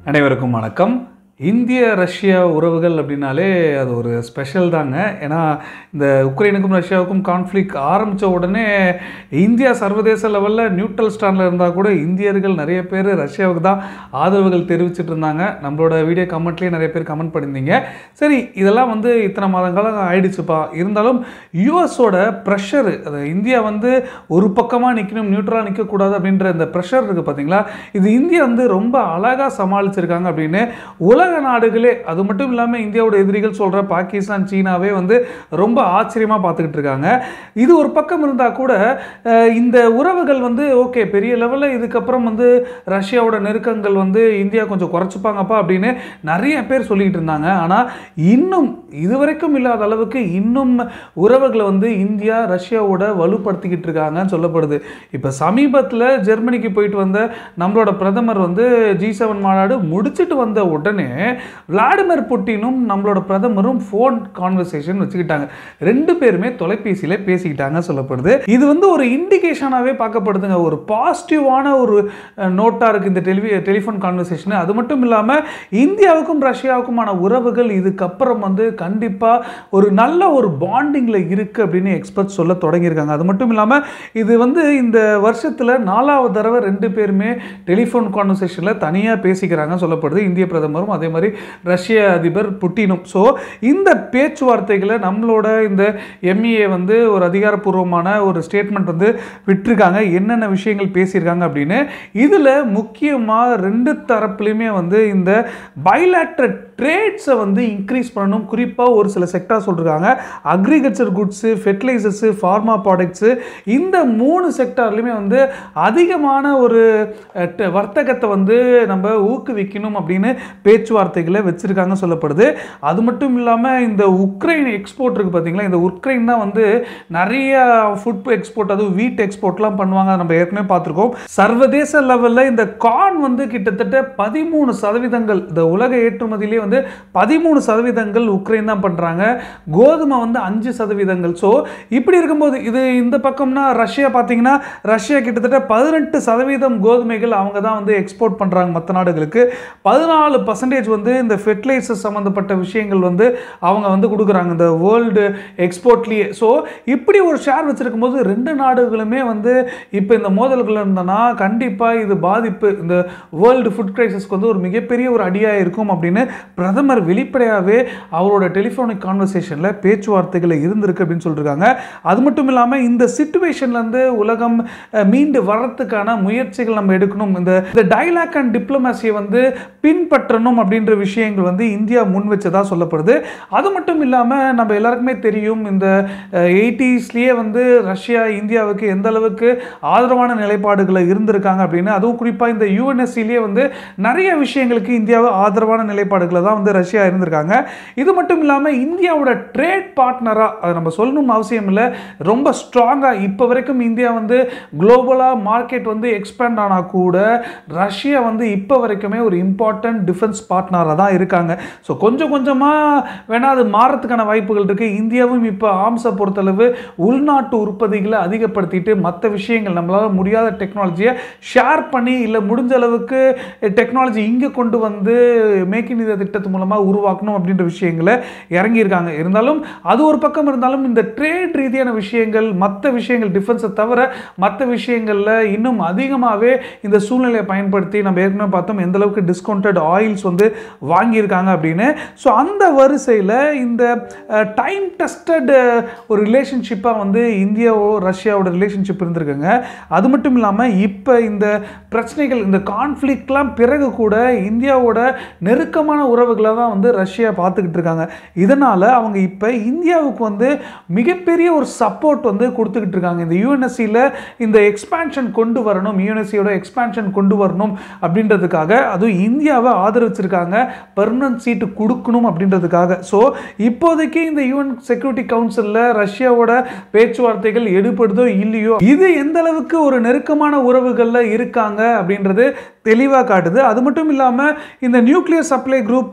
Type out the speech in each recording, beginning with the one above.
அனைவருக்கும் வணக்கம் இந்திய ரஷ்ய உறவுகள் அப்படின்னாலே அது ஒரு ஸ்பெஷல் தாங்க ஏன்னா இந்த உக்ரைனுக்கும் ரஷ்யாவுக்கும் கான்ஃப்ளிக் ஆரம்பித்த உடனே இந்தியா சர்வதேச லெவலில் நியூட்ரல் ஸ்டாண்டில் இருந்தால் கூட இந்தியர்கள் நிறைய பேர் ரஷ்யாவுக்கு தான் ஆதரவுகள் தெரிவிச்சிட்டு இருந்தாங்க நம்மளோட வீடியோ கமெண்ட்லேயே நிறைய பேர் கமெண்ட் பண்ணியிருந்தீங்க சரி இதெல்லாம் வந்து இத்தனை மாதங்காலம் ஆயிடுச்சுப்பா இருந்தாலும் யூஎஸோட ப்ரெஷரு அது இந்தியா வந்து ஒரு பக்கமாக நிற்கணும் நியூட்ரலாக நிற்கக்கூடாது அப்படின்ற இந்த ப்ரெஷர் இருக்குது பார்த்தீங்களா இது இந்தியா வந்து ரொம்ப அழகாக சமாளிச்சிருக்காங்க அப்படின்னு உலக நாடுகளே அது மட்டும் இல்லாமல் இந்தியாவோட எதிரிகள் சொல்கிற பாகிஸ்தான் சீனாவே வந்து ரொம்ப ஆச்சரியமாக பார்த்துக்கிட்டு இருக்காங்க இது ஒரு பக்கம் இருந்தால் கூட அஹ், இந்த உறவுகள் வந்து ஓகே பெரிய லெவலில் இதுக்கப்புறம் வந்து ரஷ்யாவோட நெருக்கங்கள் வந்து இந்தியா கொஞ்சம் குறைச்சிப்பாங்கப்பா அப்படின்னு நிறைய பேர் சொல்லிக்கிட்டு இருந்தாங்க ஆனால் இன்னும் இதுவரைக்கும் இல்லாத அளவுக்கு இன்னும் உறவுகளை வந்து இந்தியா ரஷ்யாவோட வலுப்படுத்திக்கிட்டு இருக்காங்கன்னு சொல்லப்படுது இப்போ சமீபத்தில் ஜெர்மனிக்கு போயிட்டு வந்த நம்மளோட பிரதமர் வந்து ஜி செவன் மாநாடு முடிச்சிட்டு வந்த உடனே விளாடிமிர் புட்டினும் நம்மளோட பிரதமரும் ஃபோன் கான்வர்சேஷன் வச்சுக்கிட்டாங்க ரெண்டு பேருமே தொலைபேசியில் பேசிக்கிட்டாங்க சொல்லப்படுது இது வந்து ஒரு இண்டிகேஷனாகவே பார்க்கப்படுதுங்க ஒரு பாசிட்டிவான ஒரு நோட்டாக இருக்குது இந்த டெலிவி டெலிஃபோன் கான்வர்சேஷன் அது மட்டும் இல்லாமல் இந்தியாவுக்கும் ரஷ்யாவுக்குமான உறவுகள் இதுக்கப்புறம் வந்து கண்டிப்பாக ஒரு நல்ல ஒரு பாண்டிங்கில் இருக்குது அப்படின்னு எக்ஸ்பர்ட் சொல்ல தொடங்கியிருக்காங்க அது மட்டும் இல்லாமல் இது வந்து இந்த வருஷத்தில் நாலாவது தடவை ரெண்டு பேருமே டெலிஃபோன் கான்வர்சேஷனில் தனியாக பேசிக்கிறாங்க சொல்லப்படுது இந்திய பிரதமரும் அதே மாதிரி ரஷ்ய அதிபர் புட்டினும் ஸோ இந்த பேச்சுவார்த்தைகளை நம்மளோட இந்த எம்இஏ வந்து ஒரு அதிகாரப்பூர்வமான ஒரு ஸ்டேட்மெண்ட் வந்து விட்டிருக்காங்க என்னென்ன விஷயங்கள் பேசியிருக்காங்க அப்படின்னு இதில் முக்கியமாக ரெண்டு தரப்புலையுமே வந்து இந்த பைலாட்ரல் ட்ரேட்ஸை வந்து இன்க்ரீஸ் பண்ணணும் குறிப்பாக ஒரு சில செக்டார் சொல்லிருக்காங்க agriculture goods fertilizers pharma products இந்த மூணு செக்டார்லையுமே வந்து அதிகமான ஒரு அஹ், ட- வர்த்தகத்தை வந்து நம்ம ஊக்குவிக்கணும் அப்படின்னு பேச்சுவார்த்தைகளை வச்சுருக்காங்க சொல்லப்படுது அது மட்டும் இல்லாமல் இந்த உக்ரைன் எக்ஸ்போர்ட் இருக்குது பார்த்தீங்களா இந்த உக்ரைன் தான் வந்து நிறைய ஃபுட் எக்ஸ்போர்ட் அதுவும் வீட் எக்ஸ்போர்ட்லாம் பண்ணுவாங்க அதை நம்ம ஏற்கனவே பார்த்துருக்கோம் சர்வதேச லெவலில் இந்த கார்ன் வந்து கிட்டத்தட்ட பதிமூணு சதவீதங்கள் இந்த உலக ஏற்றுமதியிலே வந்து பதிமூணு சதவீதங்கள் உக்ரைன் தான் பண்ணுறாங்க கோதுமை வந்து அஞ்சு சதவீதங்கள் ஸோ இப்படி இருக்கும்போது இது இந்த பக்கம்னா ரஷ்யா பார்த்தீங்கன்னா ரஷ்யா கிட்டத்தட்ட பதினெட்டு சதவீதம் கோதுமைகள் அவங்க தான் வந்து எக்ஸ்போர்ட் பண்ணுறாங்க மற்ற நாடுகளுக்கு பதினாலு பர்சன்டேஜ் வந்து இந்த ஃபெர்டிலைசர் சம்மந்தப்பட்ட விஷயங்கள் வந்து அவங்க வந்து கொடுக்குறாங்க இந்த வேர்ல்டு எக்ஸ்போர்ட்லேயே ஸோ இப்படி ஒரு ஷேர் வச்சிருக்கும் போது ரெண்டு நாடுகளுமே வந்து இப்போ இந்த மோதல்கள் இருந்தனா கண்டிப்பாக இது பாதிப்பு இந்த வேர்ல்டு ஃபுட் கிரைசிஸ்க்கு வந்து ஒரு மிகப்பெரிய ஒரு அடியாக இருக்கும் அப்படின்னு பிரதமர் வெளிப்படையாகவே அவரோட டெலிஃபோனிக் கான்வர்சேஷனில் பேச்சுவார்த்தைகள் இருந்திருக்கு அப்படின்னு சொல்லியிருக்காங்க அது மட்டும் இல்லாமல் இந்த சுச்சுவேஷன்லேருந்து உலகம் அஹ், மீண்டு வர்றதுக்கான முயற்சிகள் நம்ம எடுக்கணும் இந்த இந்த டைலாக் அண்ட் டிப்ளமசியை வந்து பின்பற்றணும் அப்படின்ற விஷயங்கள் வந்து இந்தியா முன் வச்சதா சொல்லப்படுது அது மட்டும் இல்லாமல் நம்ம எல்லாருக்குமே தெரியும் இந்த எயிட்டிஸ்லேயே வந்து ரஷ்யா இந்தியாவுக்கு எந்த அளவுக்கு ஆதரவான நிலைப்பாடுகளை இருந்திருக்காங்க அப்படின்னு அதுவும் குறிப்பாக இந்த யூஎன்எஸ்சிலேயே வந்து நிறைய விஷயங்களுக்கு இந்தியாவை ஆதரவான நிலைப்பாடுகளை தான் வந்து ரஷ்யா இருந்திருக்காங்க இது மட்டும் இல்லாமல் இந்தியாவோட ட்ரேட் பார்ட்னராக அதை நம்ம சொல்லணும்னு அவசியம் இல்லை ரொம்ப ஸ்ட்ராங்காக இப்போ வரைக்கும் இந்தியா வந்து குளோபலாக மார்க்கெட் வந்து எக்ஸ்பேண்ட் ஆனால் கூட ரஷ்யா வந்து இப்போ வரைக்குமே ஒரு இம்பார்ட்டன்ட் டிஃபென்ஸ் பார்ட்னராக தான் இருக்காங்க ஸோ கொஞ்சம் கொஞ்சமாக வேணா அது மாறத்துக்கான வாய்ப்புகள் இருக்குது இந்தியாவும் இப்போ ஆம்ஸை பொறுத்தளவு உள்நாட்டு உற்பத்திகளை அதிகப்படுத்திட்டு மற்ற விஷயங்கள் நம்மளால் முடியாத டெக்னாலஜியை ஷேர் பண்ணி இல்லை முடிஞ்ச அளவுக்கு டெக்னாலஜி இங்கே கொண்டு வந்து மேக் இன் இந்தியா திட்டத்து மூலமாக உருவாக்கணும் அப்படின்ற விஷயங்களை இறங்கியிருக்காங்க இருந்தாலும் அது ஒரு பக்கம் இருந்தாலும் இந்த ட்ரேட் ரீதியான விஷயங்கள் மற்ற விஷயங்கள் டிஃபென்ஸை தவிர மற்ற விஷயங்களில் இன்னும் அதிகமாகவே இந்த சூழ்நிலையை பயன்படுத்தி நம்ம ஏற்கனவே பார்த்தோம் எந்த அளவுக்கு டிஸ்கவுண்டட் ஆயில்ஸ் வந்து வாங்கியிருக்காங்க அப்படின்னு ஸோ அந்த வரிசையில் இந்த டைம் டெஸ்டட் ஒரு ரிலேஷன்ஷிப்பாக வந்து இந்தியாவோ ரஷ்யாவோட ரிலேஷன்ஷிப் இருந்திருக்குங்க அது மட்டும் இல்லாமல் இப்போ இந்த பிரச்சனைகள் இந்த கான்ஃப்ளிக்ட்லாம் பிறகு கூட இந்தியாவோட நெருக்கமான உறவுகளை தான் வந்து ரஷ்யா பார்த்துக்கிட்டு இருக்காங்க இதனால் அவங்க இப்போ இந்தியாவுக்கு வந்து மிகப்பெரிய ஒரு சப்போர்ட் வந்து கொடுத்துக்கிட்டு இருக்காங்க இந்த யூஎன்எஸ்சியில் இந்த எக்ஸ்பான்ஷன் கொண்டு வரணும் யூஎன்எஸ்சியோட எக்ஸ்பான்ஷன் கொண்டு வரணும் அப்படின்றதுக்காக அதுவும் இந்தியாவை ஆதரிச்சிருக்காங்க பெர்மனன்ட் சீட்டு கொடுக்கணும் அப்படின்றதுக்காக ஸோ இப்போதைக்கு இந்த யூஎன் செக்யூரிட்டி கவுன்சிலில் ரஷ்யாவோட பேச்சுவார்த்தைகள் எடுபடுதோ இல்லையோ இது எந்த அளவுக்கு ஒரு நெருக்கமான உறவுகளில் இருக்காங்க அப்படின்றது தெளிவாக காட்டுது அது மட்டும் இல்லாமல் இந்த நியூக்ளியர் சப்ளை குரூப்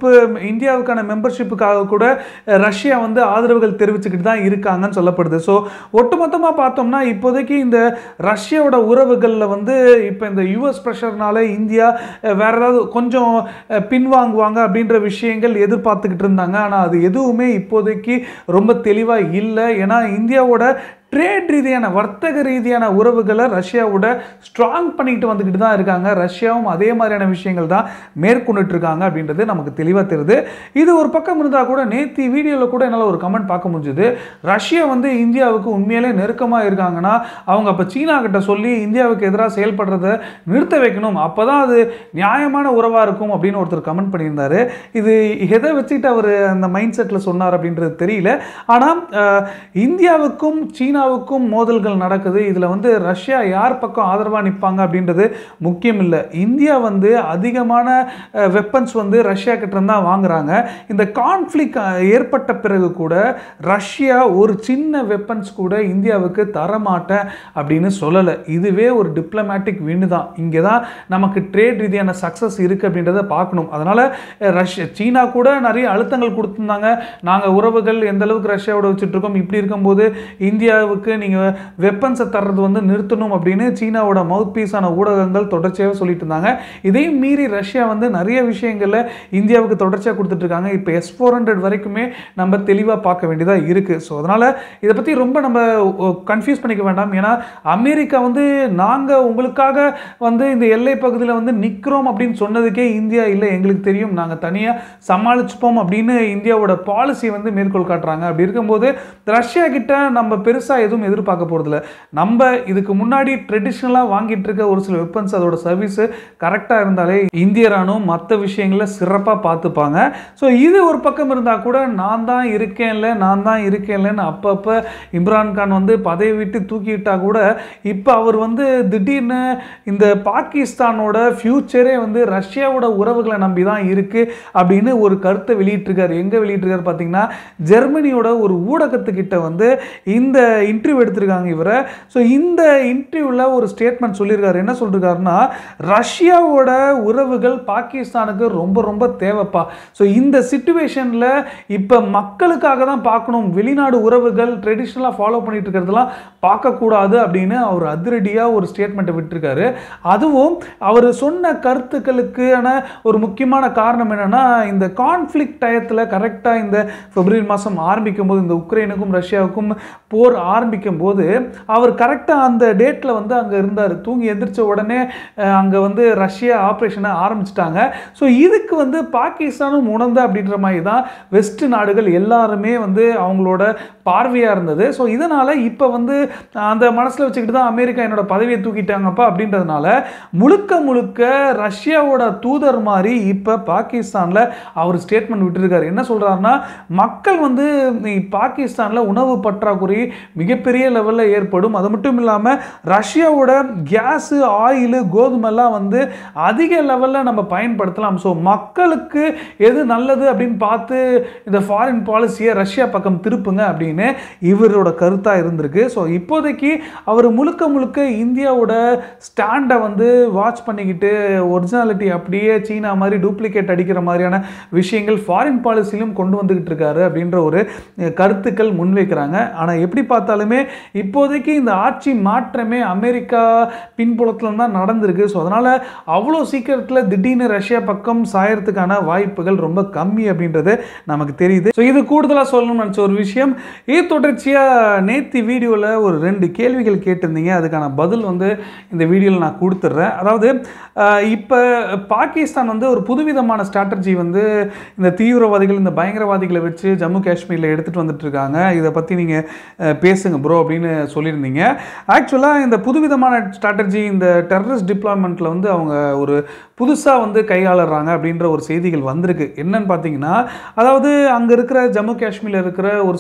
குரூப் இந்தியாவுக்கான மெம்பர்ஷிப்புக்காக கூட அஹ், ரஷ்யா வந்து ஆதரவுகள் தெரிவிச்சுக்கிட்டு தான் இருக்காங்கன்னு சொல்லப்படுது ஸோ ஒட்டுமொத்தமாக பார்த்தோம்னா இப்போதைக்கு இந்த ரஷ்யாவோட உறவுகளில் வந்து இப்போ இந்த யூஎஸ் ப்ரெஷர்னால இந்தியா அஹ், வேற ஏதாவது கொஞ்சம் அஹ், பின்வாங்குவாங்க அப்படின்ற விஷயங்கள் எதிர்பார்த்துக்கிட்டு இருந்தாங்க ஆனால் அது எதுவுமே இப்போதைக்கு ரொம்ப தெளிவாக இல்லை ஏன்னா இந்தியாவோட ட்ரேட் ரீதியான வர்த்தக ரீதியான உறவுகளை ரஷ்யாவோட ஸ்ட்ராங் பண்ணிட்டு வந்துக்கிட்டு தான் இருக்காங்க ரஷ்யாவும் அதே மாதிரியான விஷயங்கள் தான் மேற்கொண்டுட்டு இருக்காங்க அப்படின்றது நமக்கு தெளிவாக தெரியுது இது ஒரு பக்கம் இருந்தால் கூட நேத்தி வீடியோவில் கூட என்னால் ஒரு கமெண்ட் பார்க்க முடிஞ்சுது ரஷ்யா வந்து இந்தியாவுக்கு உண்மையிலே நெருக்கமாக இருக்காங்கன்னா அவங்க அப்போ சீனா கிட்ட சொல்லி இந்தியாவுக்கு எதிராக செயல்படுறத நிறுத்த வைக்கணும் அப்போ தான் அது நியாயமான உறவாக இருக்கும் அப்படின்னு ஒருத்தர் கமெண்ட் பண்ணியிருந்தாரு இது எதை வச்சுக்கிட்டு அவர் அந்த மைண்ட் செட்டில் சொன்னார் அப்படின்றது தெரியல ஆனால் இந்தியாவுக்கும் சீனாவுக்கும் மோதல்கள் நடக்குது இதில் வந்து ரஷ்யா யார் பக்கம் ஆதரவாக நிற்பாங்க அப்படின்றது முக்கியம் இல்லை இந்தியா வந்து அதிகமான வெப்பன்ஸ் வந்து ரஷ்யா கிட்ட இருந்து தான் வாங்குறாங்க இந்த கான்ஃப்ளிக் ஏற்பட்ட பிறகு கூட ரஷ்யா ஒரு சின்ன வெப்பன்ஸ் கூட இந்தியாவுக்கு தரமாட்டேன் அப்படின்னு சொல்லலை இதுவே ஒரு டிப்ளமேட்டிக் வின்னு தான் இங்கே தான் நமக்கு ட்ரேட் ரீதியான சக்ஸஸ் இருக்குது அப்படின்றத பார்க்கணும் அதனால் ரஷ்யா சீனா கூட நிறைய அழுத்தங்கள் கொடுத்துருந்தாங்க நாங்கள் உறவுகள் எந்த அளவுக்கு ரஷ்யாவோட வச்சுட்டு இருக்கோம் இப்படி இருக்கும்போது இந்தியாவுக்கு நீங்கள் வெப்பன்ஸை தர்றது வந்து நிறுத்தணும் அப்படின்னு சீனாவோட மவுத் பீஸான ஊடகங்கள் தொடர்ச்சியாக சொல்லிட்டு இருந்தாங்க இதையும் மீறி ரஷ்யா வந்து நிறைய விஷயங்களில் இந்தியாவுக்கு தொடர்ச்சியாக கொடுத்துட்டு இருக்காங்க இப்போ எஸ் ஃபோர் ஹண்ட்ரட் வரைக்குமே நம்ம தெளிவாக பார்க்க வேண்டியதாக இருக்குது ஸோ அதனால் இதை பற்றி ரொம்ப நம்ம கன்ஃபியூஸ் பண்ணிக்க வேண்டாம் ஏன்னா அமெரிக்கா வந்து நாங்கள் உங்களுக்காக வந்து இந்த எல்லை பகுதியில் வந்து நிற்கிறோம் அப்படின்னு சொன்னதுக்கே இந்தியா இல்லை எங்களுக்கு தெரியும் நாங்கள் தனியாக சமாளிச்சுப்போம் அப்படின்னு இந்தியாவோட பாலிசி வந்து மேற்கோள் காட்டுறாங்க அப்படி இருக்கும்போது ரஷ்யா கிட்ட நம்ம பெருசாக எதுவும் எதிர்பார்க்க போகிறதில்ல நம்ம இதுக்கு முன்னாடி ட்ரெடிஷ்னலாக வாங்கிட்டு இருக்க ஒரு சில வெப்பன்ஸ் அதோட சர்வீஸு கரெக்டாக இருந்தாலே இந்திய ராணுவம் மற்ற விஷயங்களை சிறப்பாக பார்த்துப்பாங்க ஸோ இது ஒரு பக்கம் இருந்தால் கூட நான் தான் இருக்கேன்ல நான் தான் இருக்கேன்லன்னு அப்பப்போ இம்ரான் கான் வந்து பதவி விட்டு தூக்கிட்டா கூட இப்போ அவர் வந்து திடீர்னு இந்த பாகிஸ்தானோட ஃப்யூச்சரே வந்து ரஷ்யாவோட உறவுகளை நம்பி தான் இருக்குது அப்படின்னு ஒரு கருத்தை வெளியிட்டிருக்காரு எங்கே வெளியிட்டிருக்காரு பார்த்தீங்கன்னா ஜெர்மனியோட ஒரு ஊடகத்துக்கிட்ட வந்து இந்த இன்டர்வியூ எடுத்திருக்காங்க இவரை ஸோ இந்த இன்டர்வியூவில் ஒரு ஸ்டேட்மெண்ட் சொல்லியிருக்காரு என்ன சொல்லியிருக்காருன்னா ரஷ்யாவோட உறவுகள் பாகிஸ்தானுக்கு ரொம்ப ரொம்ப தேவைப்பா ஸோ இந்த சுச்சுவேஷனில் இப்போ மக்களுக்காக தான் பார்க்கணும் வெளிநாடு உறவுகள் ட்ரெடிஷ்னலாக ஃபாலோ பண்ணிட்டு இருக்கிறதெல்லாம் பார்க்கக்கூடாது அப்படின்னு அவர் அதிரடியாக ஒரு ஸ்டேட்மெண்ட்டை விட்டுருக்காரு அதுவும் அவர் சொன்ன கருத்துக்களுக்கான ஒரு முக்கியமான காரணம் என்னன்னா இந்த கான்ஃப்ளிக் டயத்தில் கரெக்டாக இந்த பிப்ரவரி மாதம் ஆரம்பிக்கும் போது இந்த உக்ரைனுக்கும் ரஷ்யாவுக்கும் போர் ஆரம்பிக்கும் போது அவர் கரெக்டாக அந்த டேட்டில் வந்து அங்கே இருந்தார் தூங்கி எந்திரிச்ச உடனே அங்கே வந்து ரஷ்யா ஆப்ரேஷனை ஆரம்பிச்சிட்டாங்க ஸோ இதுக்கு வந்து பாகிஸ்தானும் உணர்ந்த அப்படின்ற மாதிரி தான் வெஸ்ட் நாடுகள் எல்லாருமே வந்து அவங்களோட பார்வையாக இருந்தது ஸோ இதனால் இப்போ வந்து அந்த மனசில் வச்சுக்கிட்டு தான் அமெரிக்கா என்னோட பதவியை தூக்கிட்டாங்கப்பா அப்படின்றதுனால முழுக்க முழுக்க ரஷ்யாவோட தூதர் மாதிரி இப்போ பாகிஸ்தானில் அவர் ஸ்டேட்மெண்ட் விட்டுருக்காரு என்ன சொல்கிறாருன்னா மக்கள் வந்து பாகிஸ்தானில் உணவு பற்றாக்குறை மிகப்பெரிய லெவலில் ஏற்படும் அது மட்டும் இல்லாமல் ரஷ்யாவோட கேஸு ஆயிலு கோதுமைலாம் வந்து அதிக லெவலில் நம்ம பயன்படுத்தலாம் ஸோ மக்களுக்கு எது நல்லது அப்படின்னு பார்த்து இந்த ஃபாரின் பாலிசியை ரஷ்யா பக்கம் திருப்புங்க அப்படின்னு இவரோட கருத்தாக இருந்திருக்கு ஸோ இப்போதைக்கு அவர் முழுக்க முழுக்க இந்தியாவோட ஸ்டாண்டை வந்து வாட்ச் பண்ணிக்கிட்டு ஒரிஜினாலிட்டி அப்படியே சீனா மாதிரி டூப்ளிகேட் அடிக்கிற மாதிரியான விஷயங்கள் ஃபாரின் பாலிசியிலும் கொண்டு வந்துக்கிட்டு இருக்காரு அப்படின்ற ஒரு அஹ், கருத்துக்கள் முன்வைக்கிறாங்க ஆனால் எப்படி பார்த்தாலுமே இப்போதைக்கு இந்த ஆட்சி மாற்றமே அமெரிக்கா பின்புலத்தில் தான் நடந்திருக்கு ஸோ அதனால் அவ்வளோ சீக்கிரத்தில் திடீர்னு ரஷ்யா பக்கம் சாயறதுக்கான வாய்ப்புகள் ரொம்ப கம்மி அப்படின்றது நமக்கு தெரியுது ஸோ இது கூடுதலாக சொல்லணும்னு நினச்ச ஒரு விஷயம் இது தொடர்ச்சியாக நேத்தி வீடியோவில் ஒரு ரெண்டு கேள்விகள் கேட்டிருந்தீங்க அதுக்கான பதில் வந்து இந்த வீடியோவில் நான் கொடுத்துட்றேன் அதாவது இப்போ பாகிஸ்தான் வந்து ஒரு புதுவிதமான ஸ்ட்ராட்டஜி வந்து இந்த தீவிரவாதிகள் இந்த பயங்கரவாதிகளை வச்சு ஜம்மு காஷ்மீரில் எடுத்துகிட்டு வந்துட்டு இருக்காங்க இதை பற்றி நீங்கள் பேசுங்க ப்ரோ அப்படின்னு சொல்லியிருந்தீங்க ஆக்சுவலாக இந்த புதுவிதமான ஸ்ட்ராட்டஜி இந்த டெரரிஸ்ட் டிப்ளாய்மெண்ட்டில் வந்து அவங்க ஒரு புதுசாக வந்து கையாளுறாங்க அப்படின்ற ஒரு செய்திகள் வந்திருக்கு என்னன்னு பார்த்தீங்கன்னா அதாவது அங்கே இருக்கிற ஜம்மு காஷ்மீரில் இருக்கிற ஒரு சில பொலிட்டிக்கல்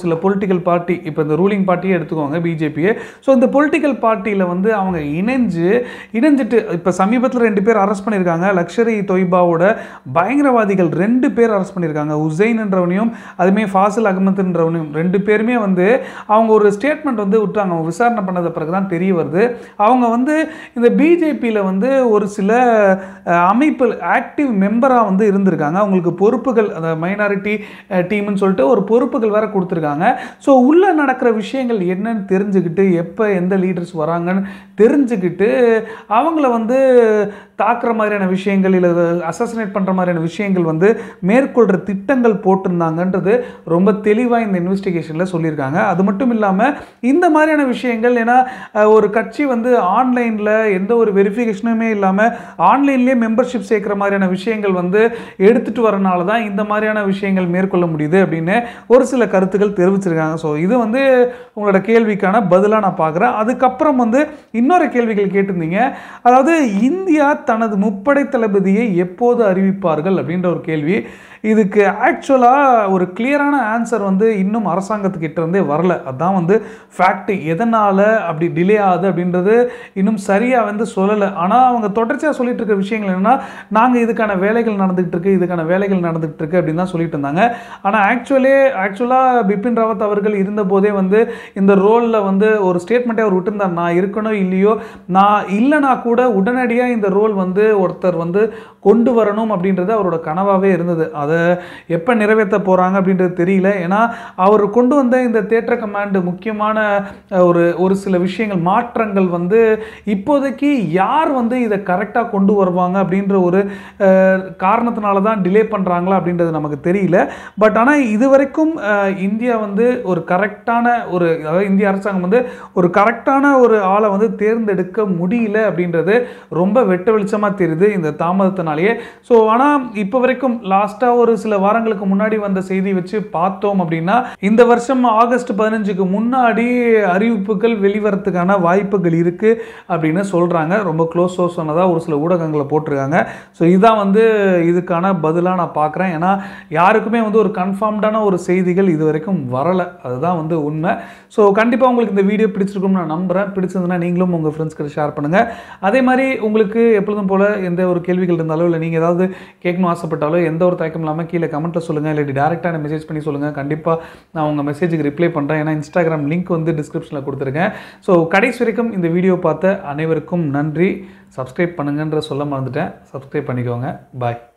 பொலிட்டிக்கல் பார்ட்டி இப்போ இந்த ரூலிங் பார்ட்டியே எடுத்துக்கோங்க பிஜேபியே ஸோ இந்த பொலிட்டிக்கல் பார்ட்டியில் வந்து அவங்க இணைஞ்சு இணைஞ்சிட்டு இப்போ சமீபத்தில் ரெண்டு பேர் அரெஸ்ட் பண்ணியிருக்காங்க லக்ஷரி தொய்பாவோட பயங்கரவாதிகள் ரெண்டு பேர் அரெஸ்ட் பண்ணியிருக்காங்க உசைன்ன்றவனையும் அதுமே ஃபாசில் அகமதுன்றவனையும் ரெண்டு பேருமே வந்து அவங்க ஒரு ஸ்டேட்மெண்ட் வந்து விட்டாங்க அவங்க விசாரணை பண்ணத பிறகு தான் தெரிய வருது அவங்க வந்து இந்த பிஜேபியில் வந்து ஒரு சில அஹ், அமைப்பு ஆக்டிவ் மெம்பராக வந்து இருந்திருக்காங்க அவங்களுக்கு பொறுப்புகள் அந்த மைனாரிட்டி டீம்னு சொல்லிட்டு ஒரு பொறுப்புகள் வேற கொடுத்துருக்காங்க ஸோ உள்ளே நடக்கிற விஷயங்கள் என்னன்னு தெரிஞ்சுக்கிட்டு எப்போ எந்த லீடர்ஸ் வராங்கன்னு தெரிஞ்சுக்கிட்டு அவங்கள வந்து தாக்குற மாதிரியான விஷயங்கள் இல்லை அசசினேட் பண்ணுற மாதிரியான விஷயங்கள் வந்து மேற்கொள்கிற திட்டங்கள் போட்டிருந்தாங்கன்றது ரொம்ப தெளிவாக இந்த இன்வெஸ்டிகேஷனில் சொல்லியிருக்காங்க அது மட்டும் இல்லாமல் இந்த மாதிரியான விஷயங்கள் ஏன்னா அஹ், ஒரு கட்சி வந்து ஆன்லைனில் எந்த ஒரு வெரிஃபிகேஷனுமே இல்லாமல் ஆன்லைன்லேயே மெம்பர்ஷிப் சேர்க்குற மாதிரியான விஷயங்கள் வந்து எடுத்துகிட்டு வரனால தான் இந்த மாதிரியான விஷயங்கள் மேற்கொள்ள முடியுது அப்படின்னு ஒரு சில கருத்துக்கள் தெரிவிச்சிருக்காங்க ஸோ இது வந்து உங்களோட கேள்விக்கான பதிலாக நான் பார்க்குறேன் அதுக்கப்புறம் வந்து இன்னொரு கேள்விகள் கேட்டிருந்தீங்க அதாவது இந்தியா தனது முப்படை தளபதியை எப்போது அறிவிப்பார்கள் அப்படின்ற ஒரு கேள்வி இதுக்கு ஆக்சுவலாக ஒரு கிளியரான ஆன்சர் வந்து இன்னும் அரசாங்கத்துக்கிட்ட இருந்தே வரல அதான் வந்து ஃபேக்ட் எதனால் அப்படி டிலே ஆகுது அப்படின்றது இன்னும் சரியாக வந்து சொல்லலை ஆனால் அவங்க தொடர்ச்சியாக சொல்லிட்டு இருக்க விஷயங்கள் என்னென்னா நாங்கள் இதுக்கான வேலைகள் நடந்துகிட்டு இருக்கு இதுக்கான வேலைகள் நடந்துகிட்டு இருக்கு அப்படின்னு தான் சொல்லிட்டு இருந்தாங்க ஆனால் ஆக்சுவலி ஆக்சுவலாக பிபின் ராவத் அவர்கள் இருந்தபோதே வந்து இந்த ரோலில் வந்து ஒரு ஸ்டேட்மெண்ட்டே அவர் விட்டுருந்தார் நான் இருக்கணும் இல்லையோ நான் இல்லைனா கூட உடனடியாக இந்த ரோல் வந்து ஒருத்தர் வந்து கொண்டு வரணும் அப்படின்றது அவரோட கனவாகவே இருந்தது அதை எப்போ நிறைவேற்ற போகிறாங்க அப்படின்றது தெரியல ஏன்னா அவர் கொண்டு வந்த இந்த தேட்டர் கமாண்டு முக்கியமான அஹ், ஒரு ஒரு சில விஷயங்கள் மாற்றங்கள் வந்து இப்போதைக்கு யார் வந்து இதை கரெக்டாக கொண்டு வருவாங்க அப்படின்ற ஒரு அஹ், காரணத்தினால தான் டிலே பண்ணுறாங்களா அப்படின்றது நமக்கு தெரியல பட் ஆனால் இது வரைக்கும் அஹ், இந்தியா வந்து ஒரு கரெக்டான ஒரு அதாவது இந்திய அரசாங்கம் வந்து ஒரு கரெக்டான ஒரு ஆளை வந்து தேர்ந்தெடுக்க முடியல அப்படின்றது ரொம்ப வெட்ட வெளிச்சமாக தெரியுது இந்த தாமதத்தினாலேயே ஸோ ஆனால் இப்போ வரைக்கும் லாஸ்ட்டாக ஒரு சில வாரங்களுக்கு முன்னாடி வந்த செய்தி வச்சு பார்த்தோம் அப்படின்னா இந்த வருஷம் ஆகஸ்ட் பதினஞ்சுக்கு முன்னாடி அறிவிப்புகள் வெளிவரத்துக்கான வாய்ப்புகள் இருக்குது அப்படின்னு சொல்கிறாங்க ரொம்ப க்ளோஸ் சோர்ஸ் சொன்னதாக ஒரு சில ஊடகங்களை போட்டிருக்காங்க ஸோ இதான் வந்து இதுக்கான பதிலாக நான் பார்க்குறேன் ஏன்னா யாருக்குமே வந்து ஒரு கன்ஃபார்ம்டான ஒரு செய்திகள் இது வரைக்கும் வரலை அதுதான் வந்து உண்மை ஸோ கண்டிப்பாக உங்களுக்கு இந்த வீடியோ பிடிச்சிருக்கும்னு நான் நம்புகிறேன் பிடிச்சிருந்ததுன்னா நீங்களும் உங்கள் ஃப்ரெண்ட்ஸ் கிட்ட ஷேர் பண்ணுங்கள் அதே மாதிரி உங்களுக்கு எப்பொழுதும் போல் எந்த ஒரு கேள்விகள் இருந்தாலோ இல்லை நீங்கள் ஏதாவது கேட்கணும் ஆசைப்பட்டாலோ எந்த ஒரு தயக்கம் இல்லாமல் கீழே கமெண்ட்டில் சொல்லுங்கள் இல்லாட்டி டேரெக்டாக எனக்கு மெசேஜ் பண்ணி சொல்லுங்கள் கண்டிப்பாக நான் உங்கள் மெசேஜுக்கு ரிப்ளை பண்ணுறேன் ஏன்னா இன்ஸ்டாகிராம் லிங்க் வந்து டிஸ்கிரிப்ஷனில் கொடுத்துருக்கேன் ஸோ கடைசி வரைக்கும் இந்த வீடியோ பார்த்த அனைவருக்கும் நன்றி சப்ஸ்கிரைப் பண்ணுங்கன்ற சொல்ல மறந்துட்டேன் சப்ஸ்கிரைப் பண்ணிக்கோங்க பாய்